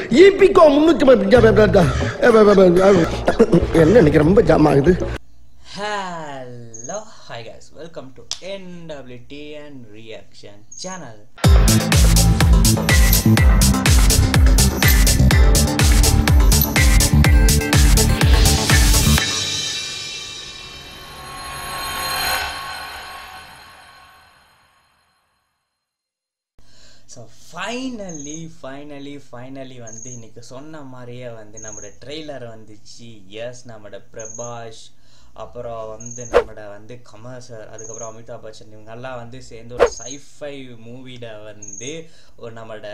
ஈபிகோ முன்னூத்தி என்ன இன்னைக்கு ரொம்ப ஜாம் ஆகுது Hello, hi guys, welcome to NWT and Reaction channel. So finally finally finally வந்து இன்னைக்கு சொன்ன மாதிரியே வந்து நம்மளோட ட்ரெய்லர் வந்துச்சு எஸ் நம்மளோட பிரபாஷ் அப்புறம் வந்து நம்மளோட வந்து கமல் சார் அதுக்கப்புறம் அமிதாப் பச்சன் இவங்கெல்லாம் வந்து சேர்ந்து ஒரு சைஃபை மூவியில் வந்து ஒரு நம்மளோட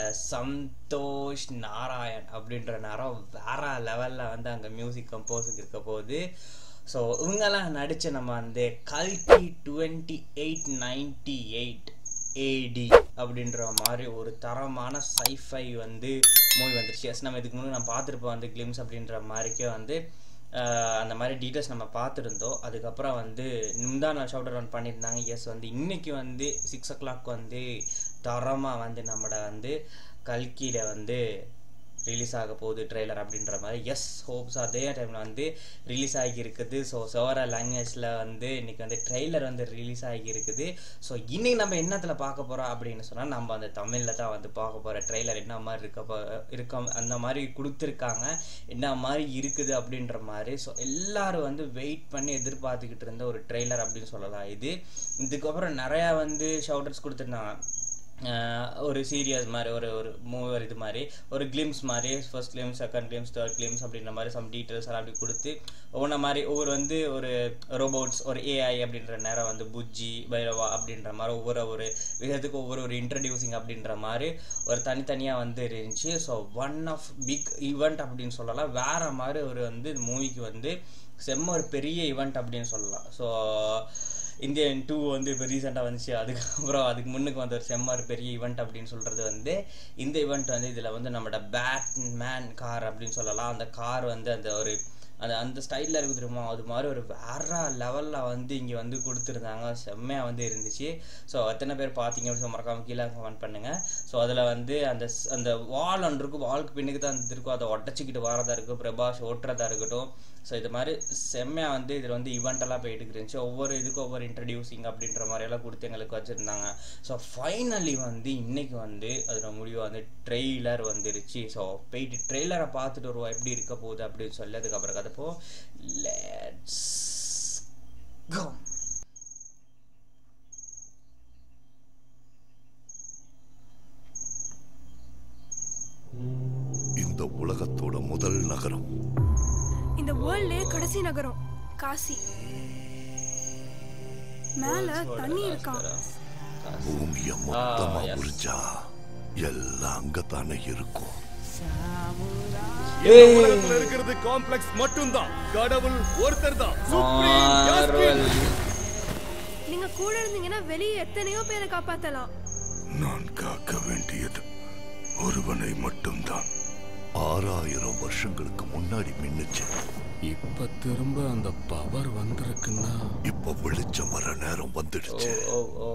சந்தோஷ் நாராயண் அப்படின்ற நேரம் வேற லெவலில் வந்து அங்கே மியூசிக் கம்போஸுக்கு இருக்க போகுது ஸோ இவங்கெல்லாம் நடித்த நம்ம வந்து கல்கி twenty eight ninety eight AD அப்படின்ற மாதிரி ஒரு தரமான சைஃபை வந்து மூவி வந்துருச்சு எஸ் நம்ம இதுக்கு முன்னாடி நான் பார்த்துருப்போம் வந்து கிளிம்ஸ் அப்படின்ற மாதிரிக்கே வந்து ஆஹ், அந்த மாதிரி டீட்டெயில்ஸ் நம்ம பார்த்துருந்தோம் அதுக்கப்புறம் வந்து முந்தா நாள் ஷவுட் ரன் பண்ணியிருந்தாங்க எஸ் வந்து இன்னைக்கு வந்து சிக்ஸ் ஓ கிளாக் வந்து தரமாக வந்து நம்மளோட வந்து கல்கியில் வந்து ரிலீஸ் ஆக போகுது ட்ரெய்லர் அப்படின்ற மாதிரி எஸ் ஹோப்ஸ் அதே டைமில் வந்து ரிலீஸ் ஆகி இருக்குது ஸோ செவர லாங்குவேஜில் வந்து இன்னைக்கு வந்து ட்ரெய்லர் வந்து ரிலீஸ் ஆகி இருக்குது ஸோ இன்னைக்கு நம்ம என்னத்தில் பார்க்க போகிறோம் அப்படின்னு சொன்னால் நம்ம அந்த தமிழில் தான் வந்து பார்க்க போகிற ட்ரெய்லர் என்ன மாதிரி இருக்க போ இருக்க அந்த மாதிரி கொடுத்துருக்காங்க என்ன மாதிரி இருக்குது அப்படின்ற மாதிரி ஸோ எல்லாரும் வந்து வெயிட் பண்ணி எதிர்பார்த்துக்கிட்டு இருந்த ஒரு ட்ரெய்லர் அப்படின்னு சொல்லலாம் இது இதுக்கப்புறம் நிறையா வந்து ஷவுட்டர்ஸ் கொடுத்துருந்தாங்க ஆஹ் ஒரு சீரியஸ் மாதிரி ஒரு ஒரு மூவர் இது மாதிரி ஒரு கிளிம்ஸ் மாதிரி first glimpse second glimpse third glimpse அப்படின்ற மாதிரி சம் டீட்டெயில்ஸ் எல்லாம் அப்படி கொடுத்து ஒவ்வொன்றை மாதிரி ஒவ்வொரு வந்து ஒரு ரோபோட்ஸ் ஒரு ஏஐ அப்படின்ற நேரம் வந்து புஜ்ஜி பைரவா அப்படின்ற மாதிரி ஒவ்வொரு ஒரு விதத்துக்கு ஒவ்வொரு ஒரு இன்ட்ரடியூசிங் அப்படின்ற மாதிரி ஒரு தனித்தனியாக வந்து இருந்துச்சு so one of big event அப்படின்னு சொல்லலாம் வேற மாதிரி ஒரு வந்து மூவிக்கு வந்து செம்ம ஒரு பெரிய ஈவெண்ட் அப்படின்னு சொல்லலாம் ஸோ இந்தியன் டூ வந்து இப்போ ரீசெண்டாக வந்துச்சு அதுக்கப்புறம் அதுக்கு முன்னுக்கு வந்த ஒரு செம்ம ஒரு பெரிய ஈவெண்ட் அப்படின்னு சொல்கிறது வந்து இந்த ஈவெண்ட் வந்து இதில் வந்து நம்மளோட பேட் மேன் கார் அப்படின்னு சொல்லலாம் அந்த கார் வந்து அந்த ஒரு அந்த அந்த ஸ்டைலில் இருக்குது தெரியுமா அது மாதிரி ஒரு வேற லெவலில் வந்து இங்கே வந்து கொடுத்துருந்தாங்க செம்மையாக வந்து இருந்துச்சு ஸோ எத்தனை பேர் பார்த்தீங்க அப்படின்னு மறக்காம கீழே கமெண்ட் பண்ணுங்கள் ஸோ அதில் வந்து அந்த ஸ்- அந்த வால் ஒன்று இருக்கும் வால்க்கு பின்னுக்கு தான் அந்த இருக்கும் அதை உடச்சிக்கிட்டு வரதா இருக்கும் பிரபாஷ் ஓட்டுறதா இருக்கட்டும் ஸோ இது மாதிரி செம்மையாக வந்து இதில் வந்து event எல்லாம் போயிட்டு இருந்துச்சு ஒவ்வொரு இதுக்கும் ஒவ்வொரு இன்ட்ரடியூசிங் அப்படின்ற மாதிரி எல்லாம் கொடுத்து எங்களுக்கு வச்சுருந்தாங்க ஸோ ஃபைனலி வந்து இன்னைக்கு வந்து அதில் முடிவு வந்து ட்ரெய்லர் வந்துருச்சு ஸோ போயிட்டு ட்ரெய்லரை பார்த்துட்டு வருவோம் எப்படி இருக்க போகுது அப்படின்னு சொல்லி அதுக்கப்புறம் கதப்போ லெட்ஸ் கோ இந்த உலகத்தோட முதல் நகரம் இந்த வேர்ல்ட்லயே கடைசி நகரம் காசி மேல தண்ணி இருக்கான் பூமிய மொத்தமா yes. உறிஞ்சா எல்லாம் அங்கத்தானே இருக்கும் உலகத்துல இருக்கிறது காம்ப்ளெக்ஸ் மட்டும்தான் கடவுள் ஒருத்தர் தான் மார்வல் நீங்க கூட இருந்தீங்கன்னா வெளியே எத்தனையோ பேரை காப்பாத்தலாம் நான் காக்க வேண்டியது ஒருவனை மட்டும்தான் ஆறாயிரம் வருஷங்களுக்கு முன்னாடி மின்னுச்சு இப்ப திரும்ப அந்த பவர் வந்திருக்குன்னா இப்ப வெளிச்சம் வர நேரம் ஓ வந்துடுச்சு ஓ ஓ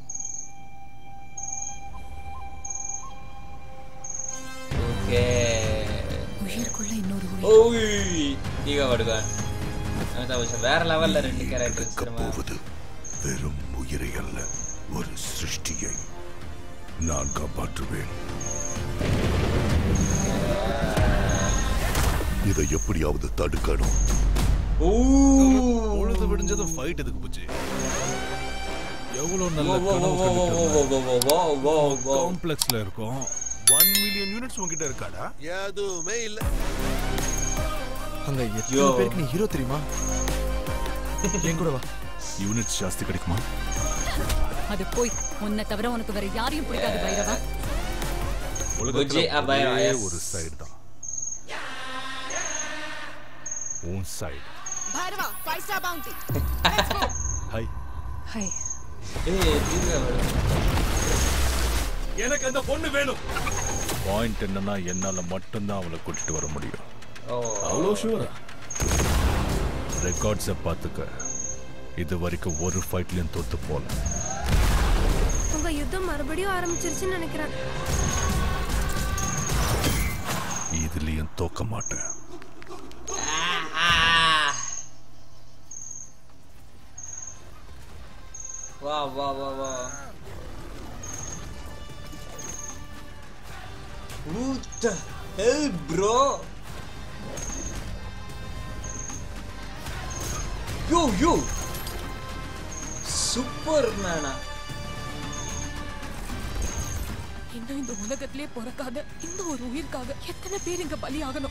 ஓகே உயிருக்குள்ள இன்னொரு உயிர் ஓய் தீகா படுகான் அமிதாப் பச்சன் வேற லெவல்ல ரெண்டு கேரக்டர்ஸ் இருக்க திரும்ப போவது வெறும் உயிரை அல்ல ஒரு சிருஷ்டியை நான் காப்பாற்றுவேன் இதை எப்படியாவது தடுக்கணும் ஓ பொழுது விடிஞ்சதும் ஃபைட் எதுக்கு போச்சு எவ்வளவு வோ, நல்ல வோ, வோ, கனவு வோ, வோ, கண்டுட்டு வோ, வோ, வோ, வோ, வோ, வோ. காம்ப்ளெக்ஸ்ல இருக்கோம் ஒன் மில்லியன் யூனிட்ஸ் உங்ககிட்ட இருக்காடா எதுவுமே இல்ல அங்க Yo. எத்தனை பேருக்கு நீ ஹீரோ தெரியுமா என் கூட வா யூனிட்ஸ் ஜாஸ்தி கிடைக்குமா அது போய் உன்னை தவிர உனக்கு வேற யாரையும் பிடிக்காது பைரவா புஜ்ஜி, ஆ, பைரவா, ஒரே yes. ஒரு சைடு தான் உன் side Bhairava five star bounty hi hi hey, தீகா படுகான். எனக்கு அந்த பொண்ணு வேணும் பாயிண்ட் என்னன்னா என்னால மட்டும்தான் அவளை கூட்டிட்டு வர முடியும் ஓ அவ்வளோ ஷூரா ரெக்கார்ட்ஸை பார்த்துக்க இது வரைக்கும் ஒரு ஃபைட்லயும் தோத்து போல உங்க யுத்தம் மறுபடியும் ஆரம்பிச்சிருச்சுன்னு நினைக்கிறேன் யார்கிட்டயும் தோக்க மாட்டேன் வா வா வா வா What the hell, bro? Yo, yo! சூப்பர் மேனா இன்னும் இந்த உலகத்திலே பிறக்காத இந்த ஒரு உயிருக்காக எத்தனை பேர் இங்க பலியாகணும்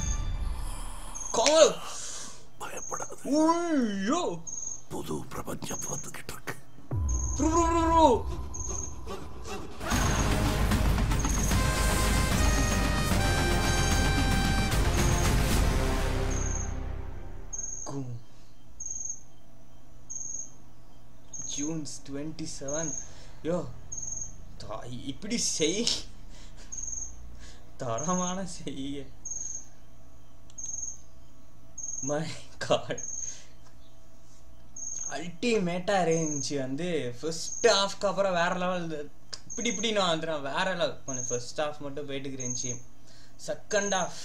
கமல் பயப்படாது ஐயோ புது பிரபஞ்சம் வந்துகிட்டு இருக்கு bro bro bro bro June twenty seven yo தா- இப்படி செய் தரமான செய்ய மை காட் அல்டிமேட்டாக இருந்துச்சு வந்து ஃபர்ஸ்ட் ஹாஃப்க்கு அப்புறம் வேற லெவல் இப்படி இப்படி நான் வந்துடுறேன் வேற லெவல் கொஞ்சம் ஃபர்ஸ்ட் ஹாஃப் மட்டும் போயிட்டு இருந்துச்சு செகண்ட் ஹாஃப்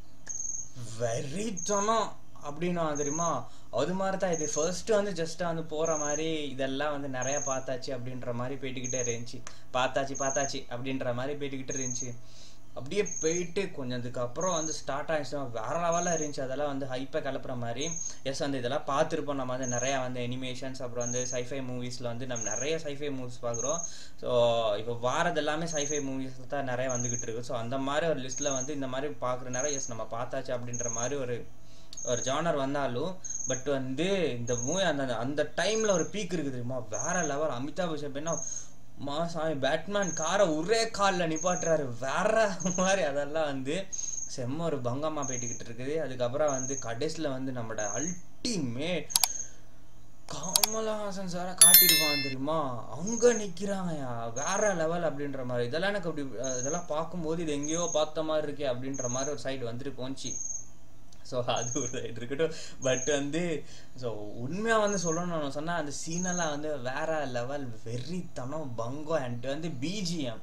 வெறித்தனம் அப்படின்னு தெரியுமா அது மாதிரி தான் இது ஃபர்ஸ்ட் வந்து ஜஸ்ட் வந்து போற மாதிரி இதெல்லாம் வந்து நிறைய பார்த்தாச்சு அப்படின்ற மாதிரி போயிட்டுக்கிட்டே இருந்துச்சு பார்த்தாச்சு பார்த்தாச்சு அப்படின்ற மாதிரி போயிட்டுக்கிட்டே இருந்துச்சு அப்படியே போயிட்டு கொஞ்சம் அதுக்கப்புறம் வந்து ஸ்டார்ட் ஆயிடுச்சுன்னா வேற லெவலில் இருந்துச்சு அதெல்லாம் வந்து ஹைப்பை கிளப்புற மாதிரி எஸ் வந்து இதெல்லாம் பார்த்துருப்போம் நம்ம வந்து நிறையா வந்து அனிமேஷன்ஸ் அப்புறம் வந்து சைஃபை மூவிஸில் வந்து நம்ம நிறைய சைஃபை மூவிஸ் பார்க்குறோம் ஸோ இப்போ வாரது எல்லாமே சைஃபை மூவிஸ் தான் நிறைய வந்துகிட்டு இருக்கு ஸோ அந்த மாதிரி ஒரு லிஸ்ட்டில் வந்து இந்த மாதிரி பார்க்குற நேரம் எஸ் நம்ம பார்த்தாச்சு அப்படின்ற மாதிரி ஒரு ஒரு ஜானர் வந்தாலும் பட் வந்து இந்த மூவி அந்த அந்த டைமில் ஒரு பீக் இருக்குது தெரியுமா வேற லெவல் அமிதாப் பச்சன் என்ன மாசாமி பேட்மேன் காரை ஒரே காலில் நிப்பாட்டுறாரு வேற மாதிரி அதெல்லாம் வந்து செம்ம ஒரு பங்கமாக போயிட்டுக்கிட்டு இருக்குது அதுக்கப்புறம் வந்து கடைசியில் வந்து நம்மளோட அல்டிமேட் கமலஹாசன் சாரை காட்டியிருப்பான் தெரியுமா அங்க நிக்கிறாங்கயா வேற லெவல் அப்படின்ற மாதிரி இதெல்லாம் எனக்கு அப்படி அஹ், இதெல்லாம் பார்க்கும்போது இது எங்கேயோ பார்த்த மாதிரி இருக்கே அப்படின்ற மாதிரி ஒரு சைடு வந்துட்டு போச்சு ஸோ அது ஒரு சைடு இருக்கட்டும் பட் வந்து ஸோ உண்மையாக வந்து சொல்லணும்னு சொன்னால் அந்த சீனெல்லாம் வந்து வேற லெவல் வெறித்தனம் பங்கம் அண்ட் வந்து பிஜிஎம்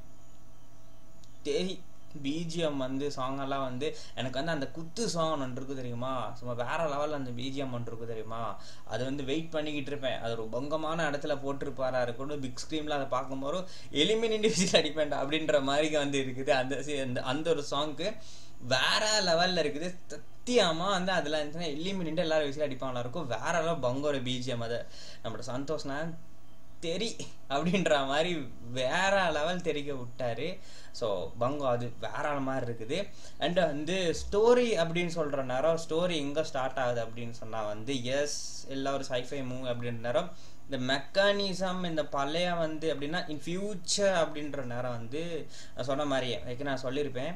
தேரி பிஜிஎம் வந்து சாங் எல்லாம் வந்து எனக்கு வந்து அந்த குத்து சாங் ஒன்று இருக்கு தெரியுமா சும்மா வேற லெவலில் அந்த பிஜிஎம் ஒன்று இருக்கு தெரியுமா அது வந்து வெயிட் பண்ணிக்கிட்டு இருப்பேன் அது ஒரு பங்கமான இடத்துல போட்டிருப்பாரா இருக்கட்டும் பிக் ஸ்க்ரீனில் அதை பார்க்கும்போது எலிமினிட்டி விசில் அடிப்பேன்டா அப்படின்ற மாதிரி வந்து இருக்குது அந்த சி- அந்த அந்த ஒரு சாங்க்கு வேற லெவலில் இருக்குது சத்தியமா வந்து அதில் இருந்துச்சுன்னா எலிமினிட்டு எல்லாரும் விசில் அடிப்பாங்களா இருக்கும் வேற லெவல் பங்கோட பிஜிஎம் அதை நம்மளோட சந்தோஷ்னா தெரி அப்படின்ற மாதிரி வேற லெவல் தெரிக்க விட்டாரு ஸோ பங்கோ அது வேற மாதிரி இருக்குது அண்ட் வந்து ஸ்டோரி அப்படின்னு சொல்ற நேரம் ஸ்டோரி எங்கே ஸ்டார்ட் ஆகுது அப்படின்னு சொன்னா வந்து எஸ் எல்லா ஒரு சைஃபை மூவ் அப்படின்ற நேரம் இந்த மெக்கானிசம் இந்த பழைய வந்து அப்படின்னா இன் ஃபியூச்சர் அப்படின்ற நேரம் வந்து நான் சொன்ன மாதிரியே like நான் சொல்லியிருப்பேன்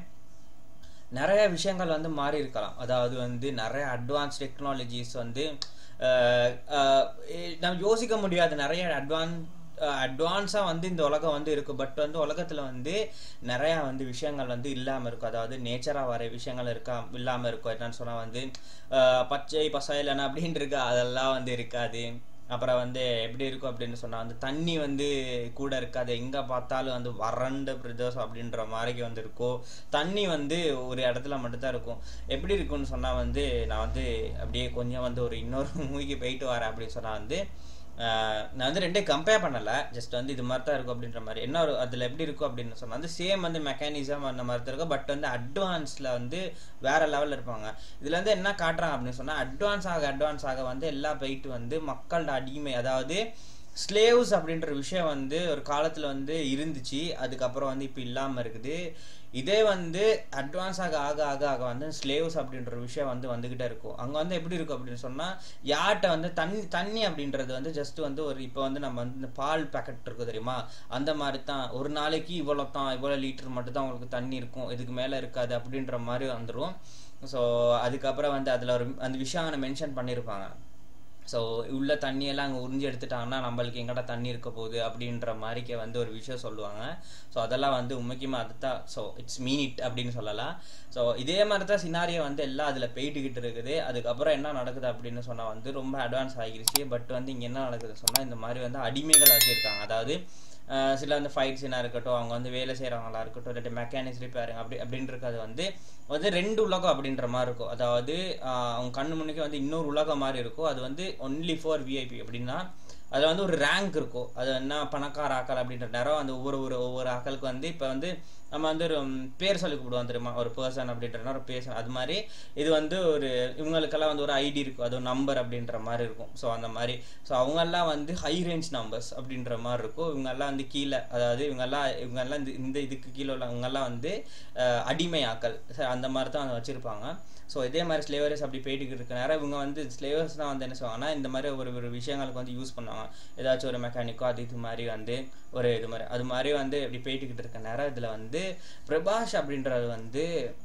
நிறைய விஷயங்கள் வந்து மாறி இருக்கலாம் அதாவது வந்து நிறைய அட்வான்ஸ் டெக்னாலஜிஸ் வந்து அஹ், அஹ், எ- நம்ம யோசிக்க முடியாது நிறைய அட்வான்ஸ் அட்வான்ஸாக வந்து இந்த உலகம் வந்து இருக்கும் பட் வந்து உலகத்தில் வந்து நிறையா வந்து விஷயங்கள் வந்து இல்லாமல் இருக்கும் அதாவது நேச்சராக வர விஷயங்கள் இருக்கா இல்லாமல் இருக்கும் என்னன்னு சொன்னால் வந்து அஹ், பச்சை பசைலன அப்படின்ட்டு இருக்கு அதெல்லாம் வந்து இருக்காது அப்புறம் வந்து எப்படி இருக்கும் அப்படின்னு சொன்னா வந்து தண்ணி வந்து கூட இருக்காது எங்க பார்த்தாலும் வந்து வறண்ட பிரதேசம் அப்படின்ற மாதிரி வந்து இருக்கும் தண்ணி வந்து ஒரு இடத்துல மட்டும்தான் இருக்கும் எப்படி இருக்கும்னு சொன்னா வந்து நான் வந்து அப்படியே கொஞ்சம் வந்து ஒரு இன்னொரு மூவிக்கு போயிட்டு வரேன் அப்படின்னு சொன்னா வந்து ஆஹ் நான் வந்து ரெண்டே கம்பேர் பண்ணல ஜஸ்ட் வந்து இது மாதிரி தான் இருக்கும் அப்படின்ற மாதிரி என்ன ஒரு அதில் எப்படி இருக்கும் அப்படின்னு சொன்னா வந்து சேம் வந்து மெக்கானிசம் அந்த மாதிரி தான் இருக்கும் பட் வந்து அட்வான்ஸில் வந்து வேற லெவலில் இருப்பாங்க இதுல இருந்து என்ன காட்டுறாங்க அப்படின்னு சொன்னா அட்வான்ஸ் ஆக அட்வான்ஸ் ஆக வந்து எல்லா போயிட்டு வந்து மக்களோட அடிமை அதாவது ஸ்லேவ்ஸ் அப்படின்ற விஷயம் வந்து ஒரு காலத்துல வந்து இருந்துச்சு அதுக்கப்புறம் வந்து இப்போ இல்லாம இருக்குது இதே வந்து அட்வான்ஸ் ஆக ஆக ஆக ஆக வந்து ஸ்லேவ்ஸ் அப்படின்ற ஒரு விஷயம் வந்து வந்துகிட்டே இருக்கும் அங்க வந்து எப்படி இருக்கும் அப்படின்னு சொன்னா யார்கிட்ட வந்து தண்ணி தண்ணி அப்படின்றது வந்து ஜஸ்ட் வந்து ஒரு இப்போ வந்து நம்ம வந்து இந்த பால் பேக்கெட் இருக்கும் தெரியுமா அந்த மாதிரி தான் ஒரு நாளைக்கு இவ்வளோ தான் இவ்வளோ லிட்டர் மட்டும் தான் உங்களுக்கு தண்ணி இருக்கும் இதுக்கு மேலே இருக்காது அப்படின்ற மாதிரி வந்துடும் ஸோ அதுக்கப்புறம் வந்து அதில் ஒரு அந்த விஷயம் மென்ஷன் பண்ணியிருப்பாங்க ஸோ உள்ள தண்ணியெல்லாம் அங்கே உறிஞ்சி எடுத்துட்டாங்கன்னா நம்மளுக்கு எங்கடா தண்ணி இருக்க போகுது அப்படின்ற மாதிரிக்கு வந்து ஒரு விஷயம் சொல்லுவாங்க ஸோ அதெல்லாம் வந்து முக்கியமாக அதுதான் ஸோ இட்ஸ் மீன் இட் அப்படின்னு சொல்லலாம் ஸோ இதே மாதிரி தான் சினாரியோ வந்து எல்லாம் அதில் போயிட்டுக்கிட்டு இருக்குது அதுக்கப்புறம் என்ன நடக்குது அப்படின்னு சொன்னால் வந்து ரொம்ப அட்வான்ஸ் ஆகிருச்சு பட் வந்து இங்கே என்ன நடக்குது சொன்னால் இந்த மாதிரி வந்து அடிமைகள் வச்சுருக்காங்க அதாவது அஹ் சில வந்து ஃபைட் சீனாக இருக்கட்டும் அவங்க வந்து வேலை செய்கிறவங்களா இருக்கட்டும் இல்லாட்டி மெக்கானிக்ஸ் ரிப்பேரிங் அப்படி அப்படின்றது வந்து வந்து ரெண்டு உலகம் அப்படின்ற மாதிரி இருக்கும் அதாவது ஆஹ் அவங்க கண்ணு முன்னுக்கே வந்து இன்னொரு உலகம் மாதிரி இருக்கும் அது வந்து ஒன்லி ஃபார் விஐபி அப்படின்னா அது வந்து ஒரு ரேங்க் இருக்கும் அது என்ன பணக்கார ஆக்கள் அப்படின்ற நேரம் அந்த ஒவ்வொரு ஒரு ஒவ்வொரு ஆக்களுக்கு வந்து இப்போ வந்து நம்ம வந்து ஒரு ம், பேர் சொல்லி கூப்பிடுவோம் தெரியுமா ஒரு பர்சன் அப்படின்ற நேரம் ஒரு பேர் அது மாதிரி இது வந்து ஒரு இவங்களுக்கெல்லாம் வந்து ஒரு ஐடி இருக்கும் அது ஒரு நம்பர் அப்படின்ற மாதிரி இருக்கும் ஸோ அந்த மாதிரி ஸோ அவங்கெல்லாம் வந்து ஹை ரேஞ்ச் நம்பர்ஸ் அப்படின்ற மாதிரி இருக்கும் இவங்கெல்லாம் வந்து கீழே அதாவது இவங்கெல்லாம் இவங்கெல்லாம் இந்த இந்த இதுக்கு கீழே உள்ளவங்கெல்லாம் வந்து அஹ், அடிமை ஆக்கள் சரி, அந்த மாதிரி தான் வச்சுருப்பாங்க ஸோ இதே மாதிரி ஸ்லேவர்ஸ் அப்படி போயிட்டு இருக்க நேரம் இவங்க வந்து ஸ்லேவர்ஸ்லாம் வந்து என்ன செய்வாங்கன்னா இந்த மாதிரி ஒரு ஒரு விஷயங்களுக்கு வந்து யூஸ் பண்ணுவாங்க ஏதாச்சும் ஒரு மெக்கானிக்கோ அது இது மாதிரி வந்து ஒரு இது மாதிரி அது மாதிரி வந்து இப்படி போயிட்டுக்கிட்டு இருக்க நேரம் இதில் வந்து பிரபாஷ் அப்படின்றது வந்து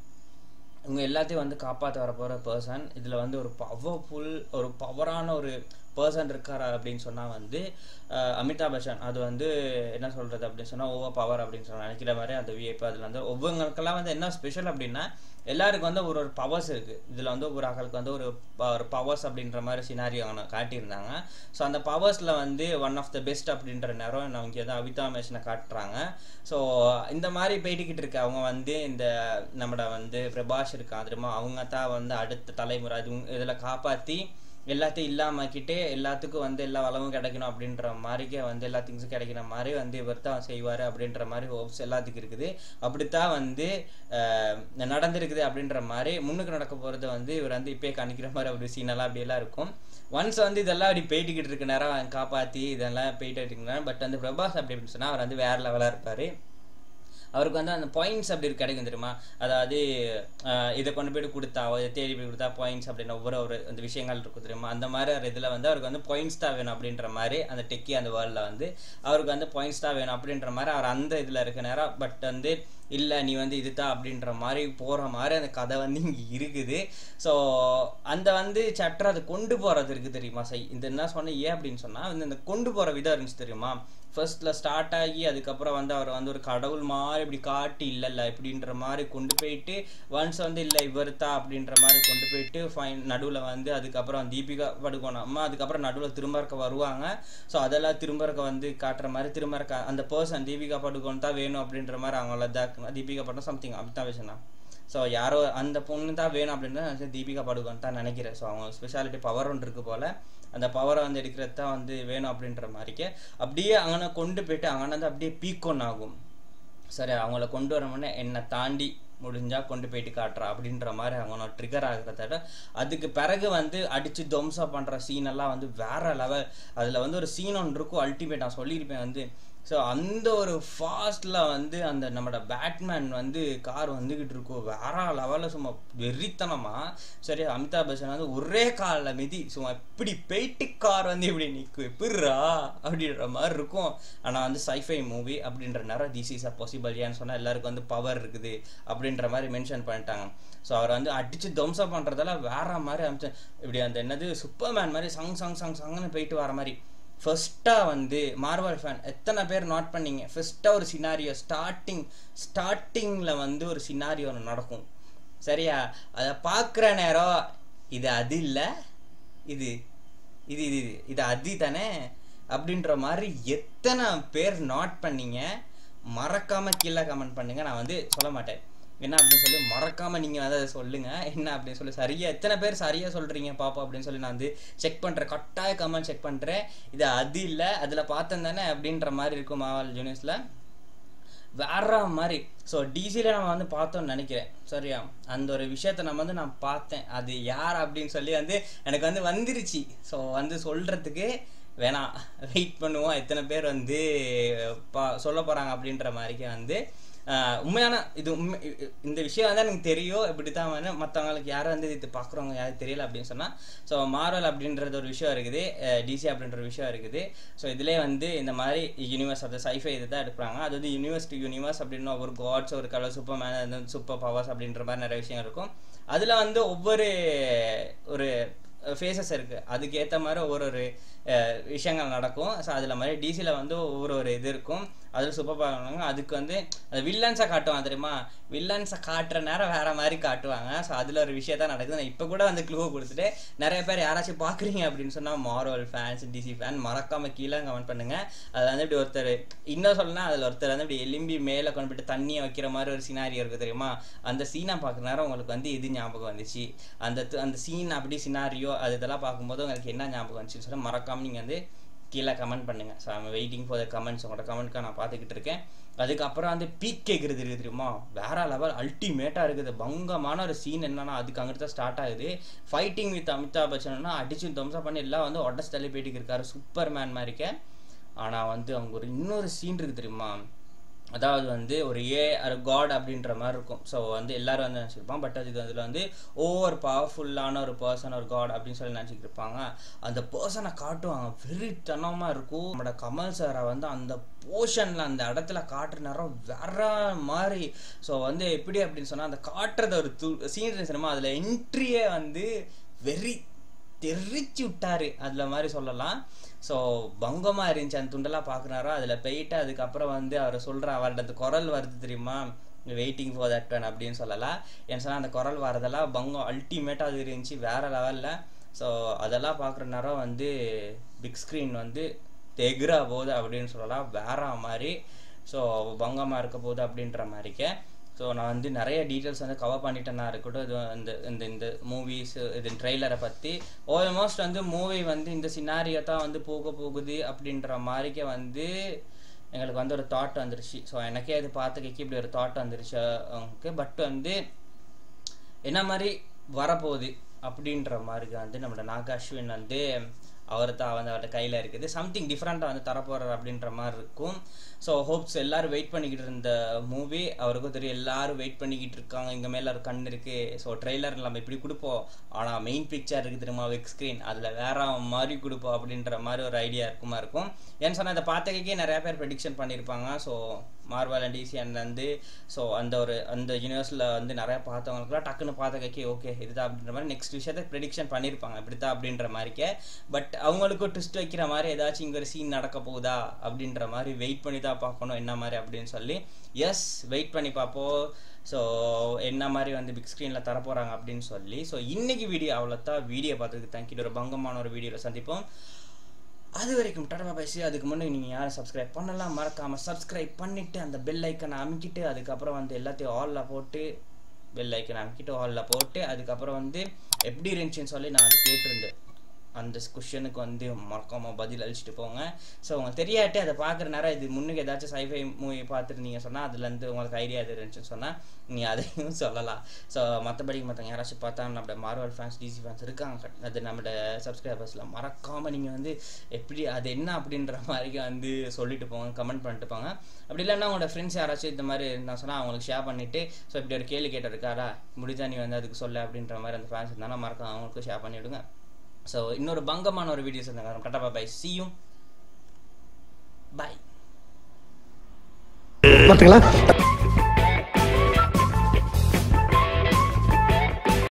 இவங்க எல்லாத்தையும் வந்து காப்பாற்ற வர போகிற பர்சன் இதில் வந்து ஒரு பவர்ஃபுல் ஒரு பவரான ஒரு பர்சன் இருக்காரா அப்படின்னு சொன்னால் வந்து அஹ், அமிதாப் பச்சன் அது வந்து என்ன சொல்கிறது அப்படின்னு சொன்னால் ஓவர் பவர் அப்படின்னு சொன்னா நினைக்கிற மாதிரி அந்த விஐபி அதில் வந்து ஒவ்வொருங்களுக்கெல்லாம் வந்து என்ன ஸ்பெஷல் அப்படின்னா எல்லாருக்கும் வந்து ஒரு ஒரு பவர்ஸ் இருக்குது இதில் வந்து ஒரு ஆக்களுக்கு வந்து ஒரு ப- ஒரு பவர்ஸ் அப்படின்ற மாதிரி சினாரி அவங்க காட்டியிருந்தாங்க ஸோ அந்த பவர்ஸில் வந்து ஒன் ஆஃப் த பெஸ்ட் அப்படின்ற நேரம் நான் இங்கே வந்து அமிதாப் பச்சனை காட்டுறாங்க ஸோ இந்த மாதிரி போயிட்டுக்கிட்டு இருக்கு அவங்க வந்து இந்த நம்மட வந்து பிரபாஷ் இருக்கான் தெரியுமா அவங்க தான் வந்து அடுத்த தலைமுறை அது இதில் காப்பாற்றி எல்லாத்தையும் இல்லாமக்கிட்டே எல்லாத்துக்கும் வந்து எல்லா வளமும் கிடைக்கணும் அப்படின்ற மாதிரிக்கே வந்து எல்லா திங்ஸும் கிடைக்கிற மாதிரி வந்து இவர் தான் செய்வார் அப்படின்ற மாதிரி ஹோப்ஸ் எல்லாத்துக்கும் இருக்குது அப்படித்தான் வந்து அஹ், நடந்திருக்குது அப்படின்ற மாதிரி முன்னுக்கு நடக்க போகிறது வந்து இவர் வந்து இப்பயே காணிக்கிற மாதிரி அப்படி சீனெல்லாம் அப்படியெல்லாம் இருக்கும் ஒன்ஸ் வந்து இதெல்லாம் அப்படி போயிட்டுக்கிட்டு இருக்க நேரம் காப்பாற்றி இதெல்லாம் போயிட்டு இருக்குங்க பட் வந்து பிரபாஸ் அப்படி அப்படின்னு சொன்னால் அவர் வந்து வேற லெவலாக இருப்பார் அவருக்கு வந்து அந்த பாயிண்ட்ஸ் அப்படி கிடைக்கும் தெரியுமா அதாவது அஹ், இதை கொண்டு போயிட்டு கொடுத்தா இதை தேடி போய் கொடுத்தா பாயிண்ட்ஸ் அப்படின்னு ஒவ்வொரு ஒரு அந்த விஷயங்கள் இருக்கும் தெரியுமா அந்த மாதிரி ஒரு இதில் வந்து அவருக்கு வந்து பாயிண்ட்ஸ் தான் வேணும் அப்படின்ற மாதிரி அந்த டெக்கி அந்த வேர்ல்டில் வந்து அவருக்கு வந்து பாயிண்ட்ஸ் தான் வேணும் அப்படின்ற மாதிரி அவர் அந்த இதில் இருக்க நேரம் பட் வந்து இல்லை நீ வந்து இதுதான் அப்படின்ற மாதிரி போகிற மாதிரி அந்த கதை வந்து இங்கே இருக்குது ஸோ அந்த வந்து சட்டர் அதை கொண்டு போகிறது இருக்குது தெரியுமா சை இந்த என்ன சொன்னேன் ஏன் அப்படின்னு சொன்னால் வந்து இந்த கொண்டு போகிற விதம் இருந்துச்சு தெரியுமா ஃபர்ஸ்ட்ல ஸ்டார்ட் ஆகி அதுக்கப்புறம் வந்து அவர் வந்து ஒரு கடவுள் மாதிரி இப்படி காட்டி இல்ல இல்ல இப்படின்ற மாதிரி கொண்டு போயிட்டு ஒன்ஸ் வந்து இல்ல இவர் தான் அப்படின்ற மாதிரி கொண்டு போயிட்டு ஃபைன் நடுவுல வந்து அதுக்கப்புறம் தீபிகா படுகோணும் அம்மா அதுக்கப்புறம் நடுவுல திரும்ப இருக்க வருவாங்க ஸோ அதெல்லாம் திரும்ப இருக்க வந்து காட்டுற மாதிரி திரும்ப இருக்க அந்த பர்சன் தீபிகா படுகோன் தான் வேணும் அப்படின்ற மாதிரி அவங்கள இதாக்கணும் தீபிகா படம் சம்திங் அப்படித்தான் விஷயம் ஸோ யாரோ அந்த பொண்ணு தான் வேணும் அப்படின்னு தான் நினைச்சேன் தீபிகா படுகோன் தான் நினைக்கிறேன் ஸோ அவங்க ஸ்பெஷாலிட்டி பவர் ஒன்று இருக்கு போல அந்த பவரை வந்து எடுக்கிறது தான் வந்து வேணும் அப்படின்ற மாதிரிக்கு அப்படியே அங்கே கொண்டு போயிட்டு அங்கே வந்து அப்படியே பீக்கோன் ஆகும் சரி அவங்கள கொண்டு வரமுன்னே என்னை தாண்டி முடிஞ்சா கொண்டு போயிட்டு காட்டுறா அப்படின்ற மாதிரி அவங்க ட்ரிகர் ஆகிறத அதுக்கு பிறகு வந்து அடிச்சு துவம்சம் பண்ற சீன் எல்லாம் வந்து வேற லெவல் அதுல வந்து ஒரு சீன் ஒன்று இருக்கும் அல்டிமேட் நான் சொல்லியிருப்பேன் வந்து ஸோ அந்த ஒரு ஃபாஸ்ட்ல வந்து அந்த நம்மளோட பேட்மேன் வந்து கார் வந்துகிட்டு இருக்கும் வேற லெவலில் சும்மா வெறித்தனமா சரி அமிதாப் பச்சன் வந்து ஒரே காலில் மிதி சும்மா இப்படி போயிட்டு கார் வந்து இப்படி நிற்கும் எப்படிரா அப்படின்ற மாதிரி இருக்கும் ஆனால் வந்து சைஃபை மூவி அப்படின்ற நேரம் திஸ் இஸ் அ பாசிபிள் ஏன்னு சொன்னால் எல்லாருக்கும் வந்து பவர் இருக்குது அப்படின்ற மாதிரி மென்ஷன் பண்ணிட்டாங்க ஸோ அவர் வந்து அடிச்சு துவம்சம் பண்ணுறதெல்லாம் வேற மாதிரி அமைச்சு இப்படி அந்த என்னது சூப்பர்மேன் மாதிரி சங் சங் சங் சங்னு போயிட்டு வர மாதிரி ஃபர்ஸ்ட்டாக வந்து மார்வல் ஃபேன் எத்தனை பேர் நோட் பண்ணீங்க ஃபர்ஸ்ட்டாக ஒரு சினாரியோ ஸ்டார்டிங் ஸ்டார்டிங்கில் வந்து ஒரு சினாரியோ ஒன்று நடக்கும் சரியா அதை பார்க்குற நேரம் இது அது இல்லை இது இது இது இது இது அது தானே அப்படின்ற மாதிரி எத்தனை பேர் நோட் பண்ணீங்க மறக்காம கீழே கமெண்ட் பண்ணுங்க நான் வந்து சொல்ல மாட்டேன் என்ன அப்படின்னு சொல்லி மறக்காம நீங்க வந்து அதை சொல்லுங்க என்ன அப்படின்னு சொல்லி சரியா எத்தனை பேர் சரியா சொல்றீங்க பாப்பா அப்படின்னு சொல்லி நான் வந்து செக் பண்றேன் கட்டாய கமெண்ட் செக் பண்றேன் இது அது இல்லை அதுல பார்த்தேன் தானே அப்படின்ற மாதிரி இருக்கும் மாவல் ஜூனியர்ஸ்ல வேற மாதிரி ஸோ டிசியில் நம்ம வந்து பார்த்தோம்னு நினைக்கிறேன் சரியா அந்த ஒரு விஷயத்த நம்ம வந்து நான் பார்த்தேன் அது யார் அப்படின்னு சொல்லி வந்து எனக்கு வந்து வந்துருச்சு ஸோ வந்து சொல்கிறதுக்கு வேணாம் வெயிட் பண்ணுவோம் எத்தனை பேர் வந்து பா சொல்ல போகிறாங்க அப்படின்ற மாதிரிக்கு வந்து ஆஹ் உண்மையான இது உண்மை இ- இ- இந்த விஷயம் வந்து எனக்கு தெரியும் இப்படி தான் வந்து மற்றவங்களுக்கு யாரும் வந்து இது பார்க்குறவங்க யாரும் தெரியல அப்படின்னு சொன்னால் ஸோ மார்வல் அப்படின்றது ஒரு விஷயம் இருக்குது டிசி அப்படின்ற ஒரு விஷயம் இருக்குது ஸோ இதிலே வந்து இந்த மாதிரி யூனிவர்ஸ் ஆஃப் த சைஃபை இது தான் எடுப்பாங்க அது வந்து யூனிவர்ஸ் டு யூனிவர்ஸ் அப்படின்னு ஒரு காட்ஸ் ஒரு colour superman super powers அப்படின்ற மாதிரி நிறைய விஷயம் இருக்கும் அதில் வந்து ஒவ்வொரு ஒரு ஃபேஸஸ் இருக்குது அதுக்கேற்ற மாதிரி ஒவ்வொரு ஒரு அஹ், விஷயங்கள் நடக்கும் ஸோ அதில் மாதிரி டிசியில் வந்து ஒவ்வொரு ஒரு இது இருக்கும் அதில் சூப்பர் பண்ணுவாங்க அதுக்கு வந்து அந்த வில்லன்ஸை காட்டுவாங்க தெரியுமா வில்லன்ஸை காட்டுற நேரம் வேற மாதிரி காட்டுவாங்க ஸோ அதில் ஒரு விஷயத்தான் நடக்குது நான் இப்போ கூட வந்து க்ளூ கொடுத்துட்டு நிறைய பேர் யாராச்சும் பார்க்குறீங்க அப்படின்னு சொன்னால் மார்வல் ஃபேன்ஸ் டிசி ஃபேன் மறக்காம கீழே கமெண்ட் பண்ணுங்க அதில் வந்து இப்படி ஒருத்தர் இன்னும் சொல்லணும்னா அதில் ஒருத்தர் வந்து இப்படி எலும்பி மேலே கொண்டு போயிட்டு தண்ணியை வைக்கிற மாதிரி ஒரு சினாரியோ இருக்குது தெரியுமா அந்த சீனை பார்க்குற நேரம் உங்களுக்கு வந்து இது ஞாபகம் வந்துச்சு அந்த து- அந்த சீன் அப்படி சினாரியோ அது இதெல்லாம் பார்க்கும்போது உங்களுக்கு என்ன ஞாபகம் வந்துச்சுன்னு சொல்லி மறக்காம நீங்கள் வந்து கீழே கமெண்ட் பண்ணுங்க so I'm waiting for the comments உங்களோட கமெண்ட்க்காக நான் பார்த்துக்கிட்டு இருக்கேன் அதுக்கப்புறம் வந்து பீக் கேட்குறது இருக்குது தெரியுமா வேற லெவல் அல்டிமேட்டாக இருக்குது பங்கமான ஒரு சீன் என்னன்னா அதுக்கு அங்கிட்டு தான் ஸ்டார்ட் ஆகுது ஃபைட்டிங் வித் அமிதாப் பச்சன்னா அடிச்சு தம்சா பண்ணி எல்லாம் வந்து உடச்சு தள்ளி போயிட்டு இருக்காரு சூப்பர் மேன் மாதிரிக்க ஆனால் வந்து அவங்க ஒரு இன்னொரு சீன் இருக்குது தெரியுமா அதாவது வந்து ஒரு ஏ ஒரு காட் அப்படின்ற மாதிரி இருக்கும் ஸோ வந்து எல்லாரும் வந்து நினச்சிருப்பான் பட் அது அதில் வந்து ஓவர் பவர்ஃபுல்லான ஒரு பர்சன் ஒரு காட் அப்படின்னு சொல்லி நினச்சிட்டு இருப்பாங்க அந்த பர்சனை காட்டுவாங்க வெறித்தனமாக இருக்கும் நம்மளோட கமல் சாரை வந்து அந்த போர்ஷனில் அந்த இடத்துல காட்டுற நேரம் வேற மாதிரி ஸோ வந்து எப்படி அப்படின்னு சொன்னால் அந்த காட்டுறத ஒரு து சீன் சினிமா அதில் என்ட்ரியே வந்து வெறி தெரிச்சு விட்டாரு அதில் மாதிரி சொல்லலாம் ஸோ பங்கமாக இருந்துச்சு அந்த துண்டெல்லாம் பார்க்குறாரோ அதில் போயிட்டு அதுக்கப்புறம் வந்து அவர் சொல்கிற அவரோட அந்த குரல் வருது தெரியுமா வெயிட்டிங் ஃபார் தட் ஒன் அப்படின்னு சொல்லலாம் ஏன்னு சொன்னால் அந்த குரல் வரதெல்லாம் பங்கம் அல்டிமேட்டாக அது இருந்துச்சு வேறு லெவலில் ஸோ அதெல்லாம் பார்க்குற நேரம் வந்து பிக் ஸ்க்ரீன் வந்து தெகுரா போகுது அப்படின்னு சொல்லலாம் வேற மாதிரி ஸோ பங்கமாக இருக்க போகுது அப்படின்ற மாதிரிக்க ஸோ நான் வந்து நிறைய டீட்டெயில்ஸ் வந்து கவர் பண்ணிட்டேன்னா இருக்கட்டும் இது இந்த இந்த இந்த மூவிஸ் இது ட்ரெய்லரை பற்றி ஆல்மோஸ்ட் வந்து மூவி வந்து இந்த சினாரியோ தான் வந்து போக போகுது அப்படின்ற மாதிரிக்க வந்து எங்களுக்கு வந்து ஒரு தாட் வந்துருச்சு ஸோ எனக்கே அது பார்த்துக்கி இப்படி ஒரு தாட் வந்துருச்சு ஓகே பட் வந்து என்ன மாதிரி வரப்போகுது அப்படின்ற மாதிரி வந்து நம்மளோட நாக அஸ்வின் வந்து அவர் தான் வந்து அவர்கிட்ட கையில் இருக்குது சம்திங் டிஃப்ரெண்ட்டாக வந்து தரப்போகிறார் அப்படின்ற மாதிரி இருக்கும் ஸோ ஹோப்ஸ் எல்லாரும் வெயிட் பண்ணிக்கிட்டு இருந்த மூவி அவருக்கும் தெரியும் எல்லாரும் வெயிட் பண்ணிக்கிட்டு இருக்காங்க இங்கே மேலே ஒரு கண் இருக்குது ஸோ ட்ரெய்லர் நம்ம இப்படி கொடுப்போம் ஆனால் மெயின் பிக்சர் இருக்குது தெரியுமா வெக் ஸ்க்ரீன் அதில் வேற மாதிரி கொடுப்போம் அப்படின்ற மாதிரி ஒரு ஐடியா இருக்குமா இருக்கும் ஏன்னு சொன்னால் அதை பார்த்துக்கே நிறைய பேர் ப்ரெடிக்ஷன் பண்ணியிருப்பாங்க so Marvel and DC and வந்து ஸோ அந்த ஒரு அந்த யூனிவர்ஸில் வந்து நிறைய பார்த்தவங்களுக்குலாம் டக்குன்னு பார்த்துக்கே ஓகே இதுதான் அப்படின்ற மாதிரி நெக்ஸ்ட் விஷயத்தை ப்ரெடிக்ஷன் பண்ணியிருப்பாங்க இப்படித்தான் அப்படின்ற மாதிரிக்கே பட் அவங்களுக்கும் ட்விஸ்ட் வைக்கிற மாதிரி ஏதாச்சும் இங்கே ஒரு சீன் நடக்க போகுதா அப்படின்ற மாதிரி வெயிட் பண்ணி தான் பார்க்கணும் என்ன மாதிரி அப்படின்னு சொல்லி எஸ் வெயிட் பண்ணி பார்ப்போம் ஸோ என்ன மாதிரி வந்து பிக் ஸ்க்ரீனில் தரப்போகிறாங்க அப்படின்னு சொல்லி ஸோ இன்னைக்கு வீடியோ அவ்வளோதான் வீடியோ பார்த்ததுக்கு தேங்க்யூ ஒரு பங்கமான ஒரு வீடியோவில் சந்திப்போம் அது வரைக்கும் டாடா பேசி அதுக்கு முன்னாடி நீங்கள் யாரும் சப்ஸ்கிரைப் பண்ணலாம் மறக்காமல் சப்ஸ்கிரைப் பண்ணிவிட்டு அந்த பெல் ஐக்கனை அமுக்கிட்டு அதுக்கப்புறம் வந்து எல்லாத்தையும் ஆலில் போட்டு பெல் ஐக்கனை அமுக்கிட்டு ஆலில் போட்டு அதுக்கப்புறம் வந்து எப்படி இருந்துச்சுன்னு சொல்லி நான் அது கேட்டிருந்தேன் அந்த கொஷனுக்கு வந்து மறக்காமல் பதில் அழிச்சிட்டு போங்க ஸோ உங்களுக்கு தெரியாட்டி அதை பார்க்குற நேரம் இது முன்னுக்கு ஏதாச்சும் சைஃபை மூவி பார்த்துருந்தீங்க சொன்னால் அதுலேருந்து உங்களுக்கு ஐடியா எது இருந்துச்சுன்னு சொன்னால் நீங்கள் அதையும் சொல்லலாம் ஸோ மற்றபடி மற்றவங்க யாராச்சும் பார்த்தா நம்மளோட மார்வல் ஃபேன்ஸ் டிசி ஃபேன்ஸ் இருக்காங்க அது நம்மளோட சப்ஸ்கிரைபர்ஸில் மறக்காமல் நீங்கள் வந்து எப்படி அது என்ன அப்படின்ற மாதிரி வந்து சொல்லிட்டு போங்க கமெண்ட் பண்ணிட்டு போங்க அப்படி இல்லைன்னா உங்களோட ஃப்ரெண்ட்ஸ் யாராச்சும் இந்த மாதிரி இருந்தால் சொன்னால் அவங்களுக்கு ஷேர் பண்ணிவிட்டு ஸோ இப்படி ஒரு கேள்வி கேட்டிருக்காரா முடிஞ்சா நீ வந்து அதுக்கு சொல்ல அப்படின்ற மாதிரி அந்த ஃபேன்ஸ் இருந்தாலும் மறக்காம அவங்களுக்கும் ஷேர் பண்ணிவிடுங்க ஸோ இன்னொரு பங்கமான ஒரு வீடியோஸ் இருந்தாங்க கட்டப்பா பை சியும் பாய் பார்த்தீங்களா